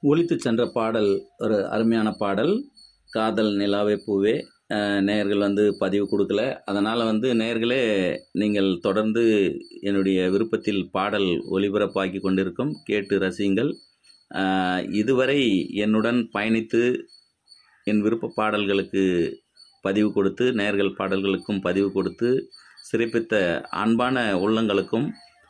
ஒலித்துச் சென்ற பாடல் ஒரு அருமையான பாடல் காதல் நிலாவே பூவே அஹ், நேயர்கள் வந்து பதிவு கொடுக்கல அதனால் வந்து நேயர்களே நீங்கள் தொடர்ந்து என்னுடைய விருப்பத்தில் பாடல் ஒலிபரப்பாக்கி கொண்டிருக்கும் கேட்டு ரசியுங்கள் அஹ், இதுவரை என்னுடன் பயணித்து என் விருப்ப பாடல்களுக்கு பதிவு கொடுத்து நேயர்கள் பாடல்களுக்கும் பதிவு கொடுத்து சிறப்பித்த அன்பான உள்ளங்களுக்கும்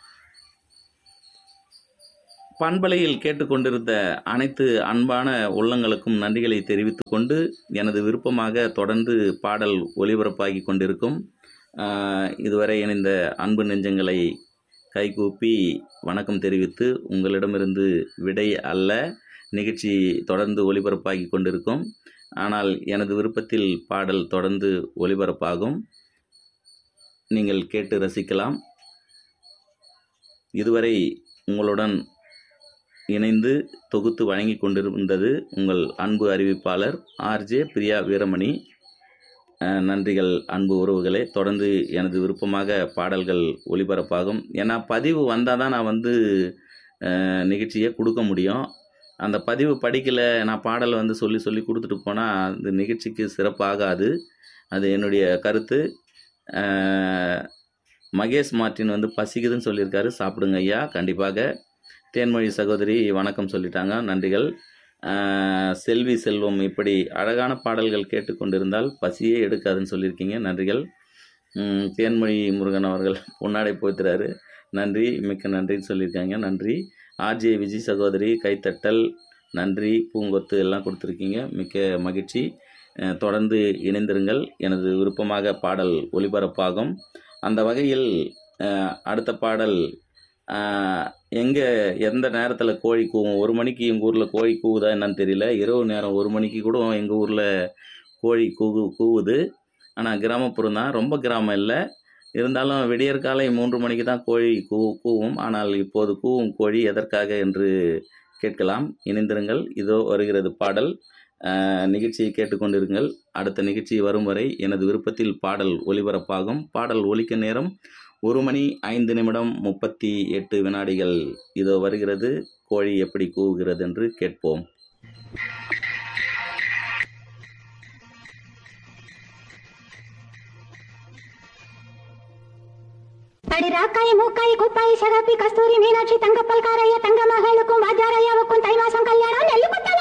பண்பலையில் கேட்டுக்கொண்டிருந்த அனைத்து அன்பான உள்ளங்களுக்கும் நன்றிகளை தெரிவித்துக் கொண்டு எனது விருப்பமாக தொடர்ந்து பாடல் ஒலிபரப்பாகி கொண்டிருக்கும் ஆஹ், இதுவரை இணைந்த அன்பு நெஞ்சங்களை கைகூப்பி வணக்கம் தெரிவித்து உங்களிடமிருந்து விடை அல்ல நிகழ்ச்சி தொடர்ந்து ஒலிபரப்பாகி கொண்டிருக்கும் ஆனால் எனது விருப்பத்தில் பாடல் தொடர்ந்து ஒலிபரப்பாகும் நீங்கள் கேட்டு ரசிக்கலாம் இதுவரை உங்களுடன் இணைந்து தொகுத்து வழங்கி கொண்டிருந்தது உங்கள் அன்பு அறிவிப்பாளர் ஆர்ஜே பிரியா வீரமணி அஹ், நன்றிகள் அன்பு உறவுகளே தொடர்ந்து எனது விருப்பமாக பாடல்கள் ஒளிபரப்பாகும் ஏன்னா பதிவு வந்தால் தான் நான் வந்து அஹ், நிகழ்ச்சியை கொடுக்க முடியும் அந்த பதிவு படிக்கலை நான் பாடல் வந்து சொல்லி சொல்லி கொடுத்துட்டு போனால் அந்த நிகழ்ச்சிக்கு சிறப்பாகாது அது என்னுடைய கருத்து அஹ், மகேஷ் மார்ட்டின் வந்து பசிக்குதுன்னு சொல்லியிருக்காரு சாப்பிடுங்க ஐயா கண்டிப்பாக தேன்மொழி சகோதரி வணக்கம் சொல்லிட்டாங்க நன்றிகள் ஆஹ் செல்வி செல்வம் இப்படி அழகான பாடல்கள் கேட்டுக்கொண்டிருந்தால் பசியே எடுக்காதுன்னு சொல்லியிருக்கீங்க நன்றிகள் உம், தேன்மொழி முருகன் அவர்கள் பொன்னாடை போத்துறாரு நன்றி மிக்க நன்றின்னு சொல்லியிருக்காங்க நன்றி ஆர்ஜே விஜய் சகோதரி கைத்தட்டல் நன்றி பூங்கொத்து எல்லாம் கொடுத்துருக்கீங்க மிக்க மகிழ்ச்சி அஹ் தொடர்ந்து இணைந்திருங்கள் எனது விருப்பமாக பாடல் ஒளிபரப்பாகும் அந்த வகையில் அஹ், அடுத்த பாடல் எங்கே எந்த நேரத்தில் கோழி கூவும் ஒரு மணிக்கு எங்கள் ஊரில் கோழி கூவுதா என்னன்னு தெரியல இரவு நேரம் ஒரு மணிக்கு கூட எங்கள் ஊரில் கோழி கூவு கூவுது ஆனால் கிராமப்புறம் தான் ரொம்ப கிராமம் இல்லை இருந்தாலும் விடியற்காலை மூன்று மணிக்கு தான் கோழி கூ கூவும் ஆனால் இப்போது கூவும் கோழி எதற்காக என்று கேட்கலாம் இணைந்திருங்கள் இதோ வருகிறது பாடல் அஹ், நிகழ்ச்சியை கேட்டுக்கொண்டிருங்கள் அடுத்த நிகழ்ச்சி வரும் வரை எனது விருப்பத்தில் பாடல் ஒலிபரப்பாகும் பாடல் ஒலிக்க நேரம் ஒரு மணி ஐந்து நிமிடம் முப்பத்தி எட்டு வினாடிகள் இதோ வருகிறது கோழி எப்படி கூவுகிறது என்று கேட்போம் அடி ராக்காய் மூக்காய் குப்பாய் சகப்பி கஸ்தூரி மீனாட்சி தங்க பல்காரைய தங்க மகளுக்கும் வாஜாரையாவுக்கும் தை மாசம் கல்யாணம் நெல்லு